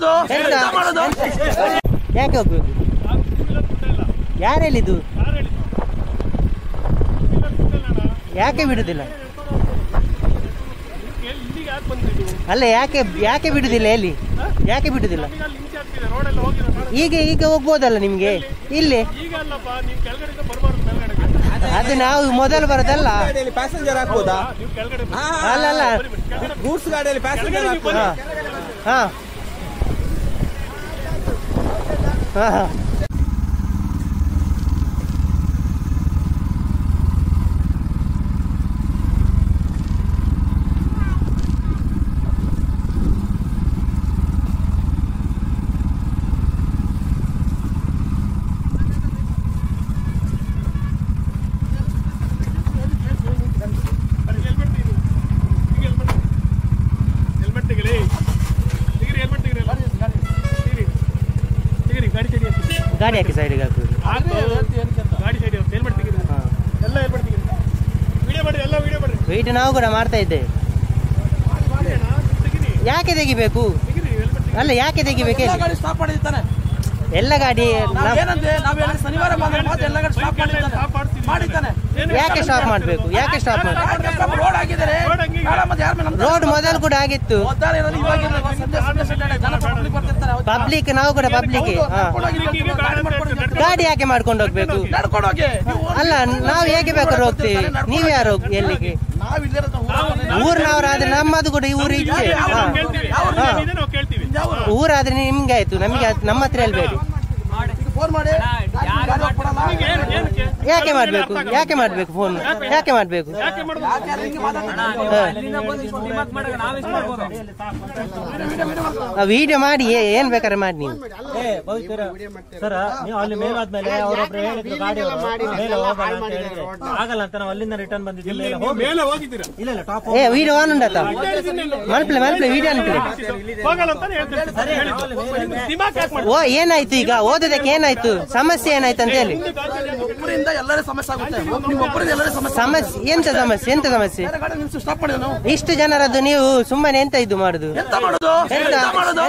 ಎಂತ ಯಾಕೆ ಹೋಗ್ಬೇಕು ಯಾರು ಹೇಳಿದ್ದು ಯಾಕೆ ಬಿಡುದಿಲ್ಲ ಅಲ್ಲ ಯಾಕೆ ಯಾಕೆ ಬಿಡುದಿಲ್ಲ ಎಲ್ಲಿ ಯಾಕೆ ಬಿಡುದಿಲ್ಲ ಈಗ ಈಗ ಹೋಗ್ಬೋದಲ್ಲ ನಿಮ್ಗೆ ಇಲ್ಲಿ ಅದು ನಾವು ಮೊದಲು ಬರೋದಲ್ಲ ಗಾಡಿಯಲ್ಲಿ ಪ್ಯಾಸೆಂಜರ್ ಹಾಕ್ಬೋದಾ ಅಲ್ಲ ಅಲ್ಲ ಗೂಡ್ಸ್ ಗಾಡಿಯಲ್ಲಿ ಪ್ಯಾಸೆಂಜರ್ ಹಾಕ್ಬೋದಾ ಹಾ ಹಾ ಹಾ ಹೆಲ್ಮೆಟ್ ತೆಗಿಲಿ ತೆಗಿರಿ ಹೆಲ್ಮೆಟ್ ತೆಗಿರಿ ತೆಗಿರಿ ಗಾಡಿ ಸೈಡ್ ಗಾಡಿ ಹಾಕಿ ಸೈಡಿಗೆ ಹಾಕುದು ಗಾಡಿ ಸೈಡ್ ಹೆಲ್ಮೆಟ್ ತೆಗಿರಿ ಎಲ್ಲ ಹೆಲ್ಮೆಟ್ ತೆಗಿರಿ ವಿಡಿಯೋ ಮಾಡಿ ಎಲ್ಲ ವಿಡಿಯೋ ಮಾಡಿ ವೆಯ್ಟ್ ನಾವು ಕೂಡ ಮಾಡ್ತಾ ಇದ್ದೇವೆ ಮಾಡಿ ಅಣ್ಣ ತೆಗಿರಿ ಯಾಕೆ ತೆಗಿಬೇಕು ತೆಗಿರಿ ಹೆಲ್ಮೆಟ್ ಅಲ್ಲ ಯಾಕೆ ತೆಗಿಬೇಕು ಎಲ್ಲ ಹೇಳಿ? ಗಾಡಿ ಸ್ಟಾಪ್ ಮಾಡಿರ್ತಾನೆ ಎಲ್ಲ ಗಾಡಿ ನಾವ್ ನಾವ್- ಏನಂದ್ರೆ ನಾವ್ ಹೇಳಿ ಶನಿವಾರ ಬಂದ್ರೆ ಮಾತ್ರ ಎಲ್ಲ ಗಾಡಿ ಸ್ಟಾಪ್ ಮಾಡಿರ್ತಾನೆ ಮಾಡಿರ್ತಾನೆ ಯಾಕೆ ಸ್ಟಾಪ್ ಮಾಡ್ಬೇಕು ಯಾಕೆ ಸ್ಟಾಪ್ ಮಾಡ್ಬೇಕು ರೋಡ್ ಆಗಿದ್ದಾರೆ ಬೇಡ ಮತ್ತೆ ಯಾರ ಮೇಲೆ ನಂಬ್ತಾರೆ? ರೋಡ್ ಮೊದಲು ಕೂಡ ಆಗಿತ್ತು ಒದ್ದಾರ ಇರೋದು ಇವಾಗ ಇಲ್ಲ. ಸಂಡೆ ಸಂಡೆ ಸಂಡೆ ಜನ ಪಬ್ಲಿಕ್ ಬರ್ತಿರ್ತಾರೆ ಹೌದಾ? ಪಬ್ಲಿಕ್ ನಾವು ಕೂಡ ಪಬ್ಲಿಕ್ ನಡ್ಕೊಂಡು ಹೋಗಿ ನೀವು ಗಾಡಿ ಮಾಡ್ಕೊಂಡು ಹೋಗಿ. ಗಾಡಿ ಯಾಕೆ ಮಾಡ್ಕೊಂಡು ಹೋಗ್ಬೇಕು ನಡ್ಕೊಂಡು ಹೋಗಿ ನೀವು ಅಲ್ಲ ನಾವು ಹೇಗೆ ಬೇಕಾದ್ರೂ ಹೋಗ್ತೀವಿ ನೀವ್ ಯಾರು ಹೋಗ್- ಎಲ್ಲಿಗೆ ನಾವ್ ಇಲ್ಲಿರೋದು ಊರವರೇ. ಊರಿನವರಾದ್ರೆ ನಮ್ಮದು ಕೂಡ ಊರು ಇಚ್ಛೆ ಹಾ. ಕೇಳ್ತೀವಿ ಹಾ. ಇದೆ ನಾವು ಕೇಳ್ತೀವಿ ಊರಾದ್ರೆ ನಿಮ್ಗೆ ಆಯ್ತು ನಮ್ಗೆ ಆಯ್ತು ನಮ್ಮ ಹತ್ರ ಹೇಳ್ಬೇಡಿ ಈಗ ಫೋನ್ ಮಾಡಿ ಗಾಡಿ ಹೋಗ್ಬಿಡಲ್ಲ. ಏನು ಏನಕ್ಕೆ ಯಾಕೆ ಮಾಡ್ಬೇಕು ಯಾಕೆ ಮಾಡ್ಬೇಕು ಫೋನ್ ಯಾಕೆ ಮಾಡ್ಬೇಕು ಯಾಕೆ ಮಾಡೋದು ಯಾಕೆ ಹಿಂಗೆ ಮಾತಾಡ್ತಾರೆ? ವಿಡಿಯೋ ಮಾಡಿ ಏ- ಏನ್ ಬೇಕಾದ್ರೆ ಮಾಡಿ ನೀವು ಸರ್ ನೀವು ಅಲ್ಲಿ ಮೇಲಾದ್ಮೇಲೆ ಅವರೊಬ್ರು ಹೇಳಿದ್ರು ಗಾಡಿ ಮೇಲೆ ಹೋಗಲ್ಲ ಅಂತ ಹೇಳಿದ್ರೆ ಆಗಲ್ಲ ಅಂತ ನಾವು ಅಲ್ಲಿಂದ ರಿಟರ್ನ್ ಬಂದಿದ್ದೀವಿ ಮೇಲೆ ಹೋಗಿ ಮೇಲೆ ಹೋಗಿದ್ದೀರಾ ಇಲ್ಲ ಇಲ್ಲ ಟಾಪ್ ಏ ವಿಡಿಯೋ ಆನ್ ಉಂಡತ ಮಲ್ಪಲೆ ಮಲ್ಪಲೆ ವಿಡಿಯೋ ಅನ್ಪಲೆ ಹೋಗಲ್ಲ ಅಂತಾನೆ ಹೇಳ್ತೀನಿ ದಿಮಾಕ್ ಯಾಕೆ ಮಾಡಿ ಓ ಏನಾಯ್ತು ಈಗ ಓದೋದಕ್ಕೆ ಏನಾಯ್ತು ಸಮಸ್ಯೆ ಏನಾಯ್ತು ಅಂತ ಹೇಳಿ ಒಬ್ಬರಿಂದ ಎಲ್ಲರೂ ಸಮಸ್ಯೆ ಆಗುತ್ತೆ ನಿಮ್ಮ ಒಬ್ಬರಿಂದ ಎಲ್ಲರೂ ಸಮಸ್ಯೆ ಸಮಸ್ಯೆ ಎಂತ ಸಮಸ್ಯೆ ಎಂತ ಸಮಸ್ಯೆ ಬೇರೆ ಗಾಡಿ ನಿಲ್ಸಿ ಸ್ಟಾಪ್ ಮಾಡಿದ ನಾವು ಇಷ್ಟು ಜನರದ್ದು ನೀವು ಸುಮ್ಮನೆ ಎಂತ ಇದು ಮಾಡುದು ಎಂತ ಮಾಡೋದು ಎಂತ? ಎಂತ ಮಾಡೋದು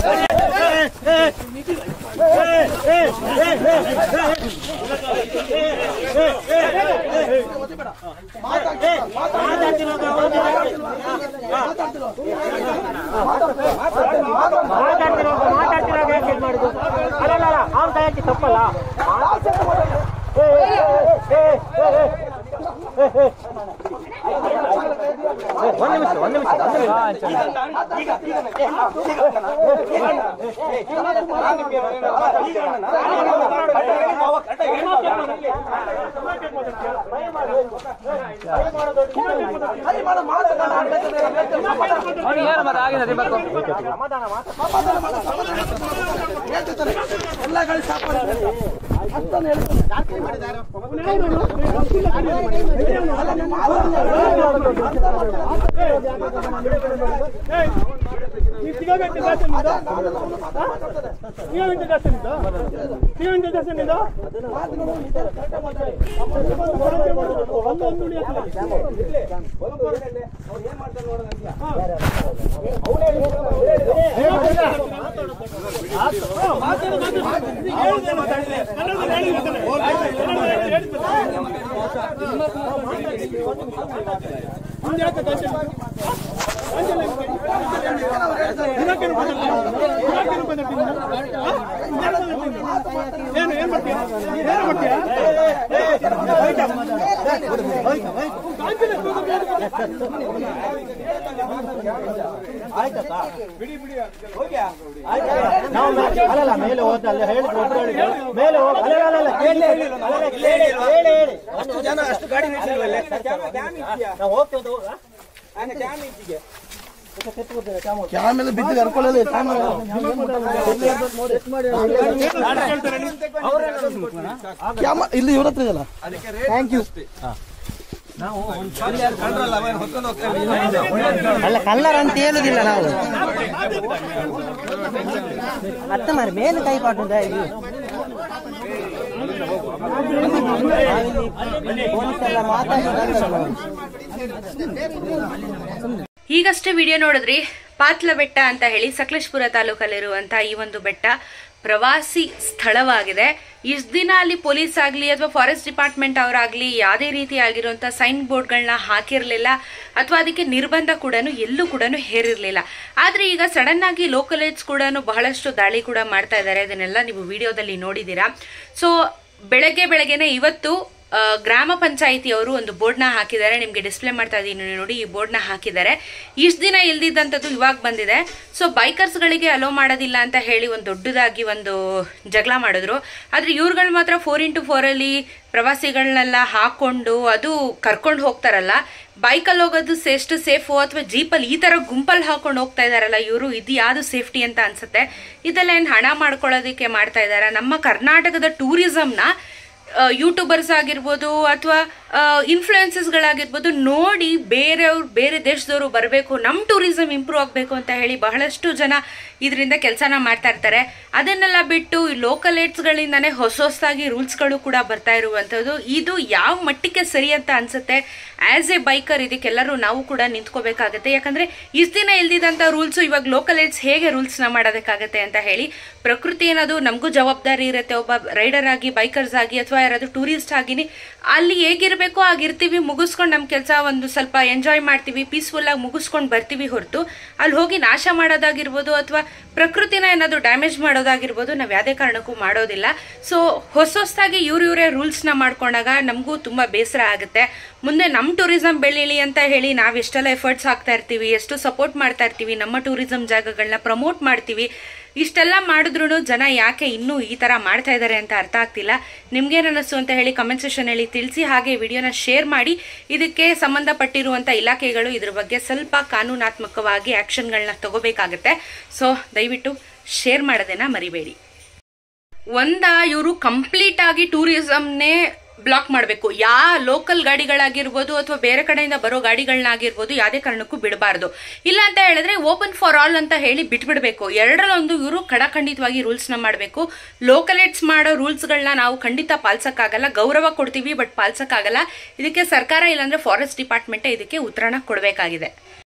ಎಲ್ಲ ಗಾಡಿ ಸ್ಟಾಪ್ ಮಾಡಿದ್ದಾರೆ ಅಂತಾನೆ ಹೇಳ್ತಾರೆ. ನೀವು ಸಿಗೋಗಂಟೆ ದಾಸನ್ ಇದು ಸಿಗೋಗಂಟೆ ದಾಸನ್ ಇದು ಸಿಗೋಗಂಟೆ ದಾಸನ್ ಇದು ಒಂದು ಒಂದು ಉಳಿಯಲ್ಲ ಏನು ಏನ್ ಮಾಡ್ತೀಯ ಏನು ಮಾಡ್ತೀಯ ಅಲ್ಲಲ್ಲ ಮೇಲೆ ಹೋದ ಅಲ್ಲಿ ಹೇಳಿದ್ರು ಒಬ್ರು ಹೇಳಿದ್ರು ಮೇಲೆ ಹೋಗಿ ಅಲ್ಲ ಅಲ್ಲ ಅಲ್ಲ ಕೇಳಿ ಹೇಳಿ ಹೇಳಿ ಹೇಳಿ ಹೇಳಿ ಅಷ್ಟು ಜನ ಅಷ್ಟು ಗಾಡಿ ನಿಲ್ಸಿಲ್ವಲ್ಲ? ನಾವು ಹೋಗ್ತೇವೆ ಕ್ಯಾಮೆಲ್ಲ ಬಿದ್ದು ಕರ್ಕೊಳ್ಳಲ್ಲ ಕ್ಯಾಮ ಇಲ್ಲಿ ಇವ್ರ ಹತ್ರ ಇದೆಯಲ್ಲ ಥ್ಯಾಂಕ್ ಯು ಅಲ್ಲ ಕಲ್ಲರ್ ಅಂತ ಹೇಳುದಿಲ್ಲ ನಾವು ಅತ್ತ ಮಾರಿ ಮೇಲೆ ಕೈ ಪಾಟುದ ಇದು ಪೊಲೀಸ್ ಎಲ್ಲ ಮಾತಾಡಿ ಬಂದದ್ದು ನಾವು. ಈಗಷ್ಟೇ ವಿಡಿಯೋ ನೋಡಿದ್ರಿ ಪಾತ್ಲ ಬೆಟ್ಟ ಅಂತ ಹೇಳಿ ಸಕಲೇಶ್ಪುರ ತಾಲೂಕಲ್ಲಿರುವಂತ ಈ ಒಂದು ಬೆಟ್ಟ ಪ್ರವಾಸಿ ಸ್ಥಳವಾಗಿದೆ ಇಷ್ಟು ದಿನ ಅಲ್ಲಿ ಪೊಲೀಸ್ ಆಗಲಿ ಅಥವಾ ಫಾರೆಸ್ಟ್ ಡಿಪಾರ್ಟ್ಮೆಂಟ್ ಅವರಾಗಲಿ ಯಾವುದೇ ರೀತಿಯಾಗಿರುವಂಥ ಸೈನ್ ಬೋರ್ಡ್ಗಳನ್ನ ಹಾಕಿರಲಿಲ್ಲ ಅಥವಾ ಅದಕ್ಕೆ ನಿರ್ಬಂಧ ಕೂಡ ಎಲ್ಲೂ ಕೂಡ ಹೇರಿರಲಿಲ್ಲ ಆದರೆ ಈಗ ಸಡನ್ ಆಗಿ ಲೋಕಲೈಟ್ಸ್ ಕೂಡ ಬಹಳಷ್ಟು ದಾಳಿ ಕೂಡ ಮಾಡ್ತಾ ಇದ್ದಾರೆ ಅದನ್ನೆಲ್ಲ ನೀವು ವಿಡಿಯೋದಲ್ಲಿ ನೋಡಿದ್ದೀರಾ ಸೊ ಬೆಳಗ್ಗೆ ಬೆಳಗ್ಗೆನೆ ಇವತ್ತು ಆ, ಗ್ರಾಮ ಪಂಚಾಯಿತಿಯವರು ಒಂದು ಬೋರ್ಡ್ನ ಹಾಕಿದ್ದಾರೆ ನಿಮಗೆ ಡಿಸ್ಪ್ಲೇ ಮಾಡ್ತಾ ಇದ್ದೀನಿ ನೋಡಿ ಈ ಬೋರ್ಡ್ನ ಹಾಕಿದ್ದಾರೆ ಇಷ್ಟು ದಿನ ಇಲ್ದಿದ್ದಂಥದ್ದು ಇವಾಗ ಬಂದಿದೆ ಸೊ ಬೈಕರ್ಸ್ಗಳಿಗೆ ಅಲೋ ಮಾಡೋದಿಲ್ಲ ಅಂತ ಹೇಳಿ ಒಂದು ದೊಡ್ಡದಾಗಿ ಒಂದು ಜಗಳ ಮಾಡಿದ್ರು ಆದರೆ ಇವ್ರುಗಳು ಮಾತ್ರ ಫೋರ್ ಇಂಟು ಫೋರಲ್ಲಿ ಪ್ರವಾಸಿಗಳನ್ನೆಲ್ಲ ಹಾಕೊಂಡು ಅದು ಕರ್ಕೊಂಡು ಹೋಗ್ತಾರಲ್ಲ ಬೈಕಲ್ಲಿ ಹೋಗೋದು ಸೆ- ಎಷ್ಟು ಸೇಫು ಅಥವಾ ಜೀಪಲ್ಲಿ ಈ ಥರ ಗುಂಪಲ್ಲಿ ಹಾಕೊಂಡು ಹೋಗ್ತಾ ಇದಾರಲ್ಲ ಇವರು ಇದು ಯಾವುದು ಸೇಫ್ಟಿ ಅಂತ ಅನ್ಸುತ್ತೆ ಇದೆಲ್ಲ ಏನು ಹಣ ಮಾಡ್ಕೊಳ್ಳೋದಕ್ಕೆ ಮಾಡ್ತಾ ಇದ್ದಾರೆ ನಮ್ಮ ಕರ್ನಾಟಕದ ಟೂರಿಸಂನ ಯೂಟ್ಯೂಬರ್ಸ್ ಆಗಿರ್ಬೋದು ಅಥವಾ ಇನ್ಫ್ಲೂಯೆನ್ಸಸ್ಗಳಾಗಿರ್ಬೋದು ನೋಡಿ ಬೇರೆಯವ್ರು ಬೇರೆ ದೇಶದವರು ಬರಬೇಕು ನಮ್ಮ ಟೂರಿಸಂ ಇಂಪ್ರೂವ್ ಆಗಬೇಕು ಅಂತ ಹೇಳಿ ಬಹಳಷ್ಟು ಜನ ಇದರಿಂದ ಕೆಲಸನ ಮಾಡ್ತಾ ಇರ್ತಾರೆ ಅದನ್ನೆಲ್ಲ ಬಿಟ್ಟು ಲೋಕಲ್ ಏಡ್ಸ್ಗಳಿಂದಾನೇ ಹೊಸ ಹೊಸದಾಗಿ ರೂಲ್ಸ್ಗಳು ಕೂಡ ಬರ್ತಾ ಇರುವಂಥದ್ದು ಇದು ಯಾವ ಮಟ್ಟಕ್ಕೆ ಸರಿ ಅಂತ ಅನ್ಸುತ್ತೆ ಆಸ್ ಎ ಬೈಕರ್ ಇದಕ್ಕೆಲ್ಲರೂ ನಾವು ಕೂಡ ನಿಂತ್ಕೋಬೇಕಾಗತ್ತೆ ಯಾಕಂದ್ರೆ ಇಷ್ಟು ದಿನ ಇಲ್ದಿದ್ದಂಥ ರೂಲ್ಸು ಇವಾಗ ಲೋಕಲ್ ಏಡ್ಸ್ ಹೇಗೆ ರೂಲ್ಸ್ನ ಮಾಡೋದಕ್ಕಾಗತ್ತೆ ಅಂತ ಹೇಳಿ ಪ್ರಕೃತಿ ಅನ್ನೋದು ನಮಗೂ ಜವಾಬ್ದಾರಿ ಇರುತ್ತೆ ಒಬ್ಬ ರೈಡರ್ ಆಗಿ ಬೈಕರ್ಸ್ ಆಗಿ ಅಥವಾ ಯಾರಾದ್ರೂ ಟೂರಿಸ್ಟ್ ಆಗಿನಿ ಅಲ್ಲಿ ಹೇಗಿರ್ಬೇಕೋ ಆಗಿರ್ತೀವಿ ಮುಗಿಸ್ಕೊಂಡು ನಮ್ಮ ಕೆಲಸ ಒಂದು ಸ್ವಲ್ಪ ಎಂಜಾಯ್ ಮಾಡ್ತೀವಿ ಪೀಸ್ಫುಲ್ ಆಗಿ ಮುಗಿಸ್ಕೊಂಡು ಬರ್ತೀವಿ ಹೊರತು ಅಲ್ಲಿ ಹೋಗಿ ನಾಶ ಮಾಡೋದಾಗಿರ್ಬೋದು ಅಥವಾ ಪ್ರಕೃತಿನ ಏನಾದರೂ ಡ್ಯಾಮೇಜ್ ಮಾಡೋದಾಗಿರ್ಬೋದು ನಾವು ಯಾವುದೇ ಕಾರಣಕ್ಕೂ ಮಾಡೋದಿಲ್ಲ ಸೊ ಹೊಸ ಹೊಸದಾಗಿ ಇವ್ರ ಇವರೇ ರೂಲ್ಸ್ನ ಮಾಡ್ಕೊಂಡಾಗ ನಮಗೂ ತುಂಬ ಬೇಸರ ಆಗುತ್ತೆ ಮುಂದೆ ನಮ್ಮ ಟೂರಿಸಂ ಬೆಳೀಲಿ ಅಂತ ಹೇಳಿ ನಾವು ಎಷ್ಟೆಲ್ಲ ಎಫರ್ಟ್ಸ್ ಹಾಕ್ತಾ ಇರ್ತೀವಿ ಎಷ್ಟು ಸಪೋರ್ಟ್ ಮಾಡ್ತಾ ಇರ್ತೀವಿ ನಮ್ಮ ಟೂರಿಸಂ ಜಾಗಗಳನ್ನ ಪ್ರಮೋಟ್ ಮಾಡ್ತೀವಿ ಇಷ್ಟೆಲ್ಲ ಮಾಡಿದ್ರು ಜನ ಯಾಕೆ ಇನ್ನೂ ಈ ತರ ಮಾಡ್ತಾ ಇದ್ದಾರೆ ಅಂತ ಅರ್ಥ ಆಗ್ತಿಲ್ಲ ನಿಮ್ಗೇನ್ ಅನ್ನಿಸ್ತು ಅಂತ ಹೇಳಿ ಕಮೆಂಟ್ ಸೆಷನ್ ಅಲ್ಲಿ ತಿಳಿಸಿ ಹಾಗೆ ವಿಡಿಯೋನ ಶೇರ್ ಮಾಡಿ ಇದಕ್ಕೆ ಸಂಬಂಧಪಟ್ಟಿರುವಂತ ಇಲಾಖೆಗಳು ಇದ್ರ ಬಗ್ಗೆ ಸ್ವಲ್ಪ ಕಾನೂನಾತ್ಮಕವಾಗಿ ಆಕ್ಷನ್ಗಳನ್ನ ತಗೋಬೇಕಾಗತ್ತೆ ಸೊ ದಯವಿಟ್ಟು ಶೇರ್ ಮಾಡೋದನ್ನ ಮರಿಬೇಡಿ ಒಂದ ಇವರು ಕಂಪ್ಲೀಟ್ ಆಗಿ ಟೂರಿಸಂನೇ ಬ್ಲಾಕ್ ಮಾಡಬೇಕು ಯಾ ಲೋಕಲ್ ಗಾಡಿಗಳಾಗಿರ್ಬೋದು ಅಥವಾ ಬೇರೆ ಕಡೆಯಿಂದ ಬರೋ ಗಾಡಿಗಳನ್ನಾಗಿರ್ಬೋದು ಯಾವುದೇ ಕಾರಣಕ್ಕೂ ಬಿಡಬಾರ್ದು ಇಲ್ಲ ಅಂತ ಹೇಳಿದ್ರೆ ಓಪನ್ ಫಾರ್ ಆಲ್ ಅಂತ ಹೇಳಿ ಬಿಟ್ಬಿಡ್ಬೇಕು ಎರಡರಲ್ಲೊಂದು ಇವರು ಖಡಖಂಡಿತವಾಗಿ ರೂಲ್ಸ್ನ ಮಾಡಬೇಕು ಲೋಕಲೇಟ್ಸ್ ಮಾಡೋ ರೂಲ್ಸ್ಗಳನ್ನ ನಾವು ಖಂಡಿತ ಪಾಲ್ಸಕ್ಕಾಗಲ್ಲ ಗೌರವ ಕೊಡ್ತೀವಿ ಬಟ್ ಪಾಲ್ಸಕ್ಕಾಗಲ್ಲ ಇದಕ್ಕೆ ಸರ್ಕಾರ ಇಲ್ಲಾಂದ್ರೆ ಫಾರೆಸ್ಟ್ ಡಿಪಾರ್ಟ್ಮೆಂಟೇ ಇದಕ್ಕೆ ಉತ್ತರನ ಕೊಡಬೇಕಾಗಿದೆ